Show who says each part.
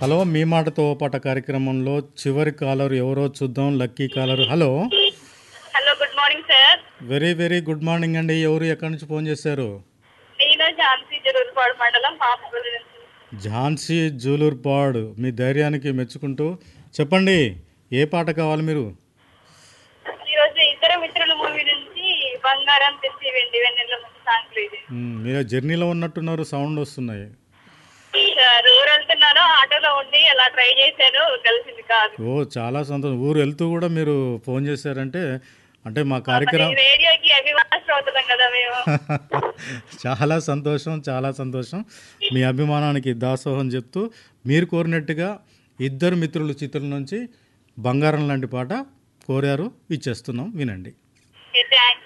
Speaker 1: hello మీ మాటతో ఓ పాట కార్యక్రమంలో చివరి కాలర్ ఎవరో చూద్దాం lucky caller hello
Speaker 2: hello good morning sir
Speaker 1: very very good morning అండి ఎవరు ఎక్కడి నుంచి ఫోన్ చేశారు
Speaker 2: నేను ఝాన్సీ జరూర్పాడు మండలం పాపగూరు నుంచి
Speaker 1: ఝాన్సీ జూలూర్పాడ్ మీ ధైర్యానికి మెచ్చుకుంటూ చెప్పండి ఏ పాట కావాలి మీరు
Speaker 2: ఈరోజు ఇద్దరు మిత్రుల మూవీ నుంచి బంగారం తెచ్చి వెండి వెన్నెల సాంగ్ ఇది
Speaker 1: మ్, మీరు జర్నీలో ఉన్నట్టున్నారు సౌండ్ వస్తున్నాయి
Speaker 2: సార్ ఊరు వెళ్తున్నాను ఆటోలో ఉండి అలా ట్రై చేశాను కలిసింది కాదు
Speaker 1: ఓ చాలా సంతోషం ఊరు వెళ్తూ కూడా మీరు ఫోన్ చేశారంటే అంటే మా కార్యక్రమం
Speaker 2: రేడియోకి అభిమానులు అవుతున్నాం కదా మేము
Speaker 1: చాలా సంతోషం చాలా సంతోషం మీ అభిమానానికి దాసోహం చెప్తూ మీరు కోరినట్టుగా ఇద్దరు మిత్రులు చిత్రం నుంచి బంగారం లాంటి పాట కోరారు ఇచ్చేస్తున్నాం వినండి
Speaker 2: థ్యాంక్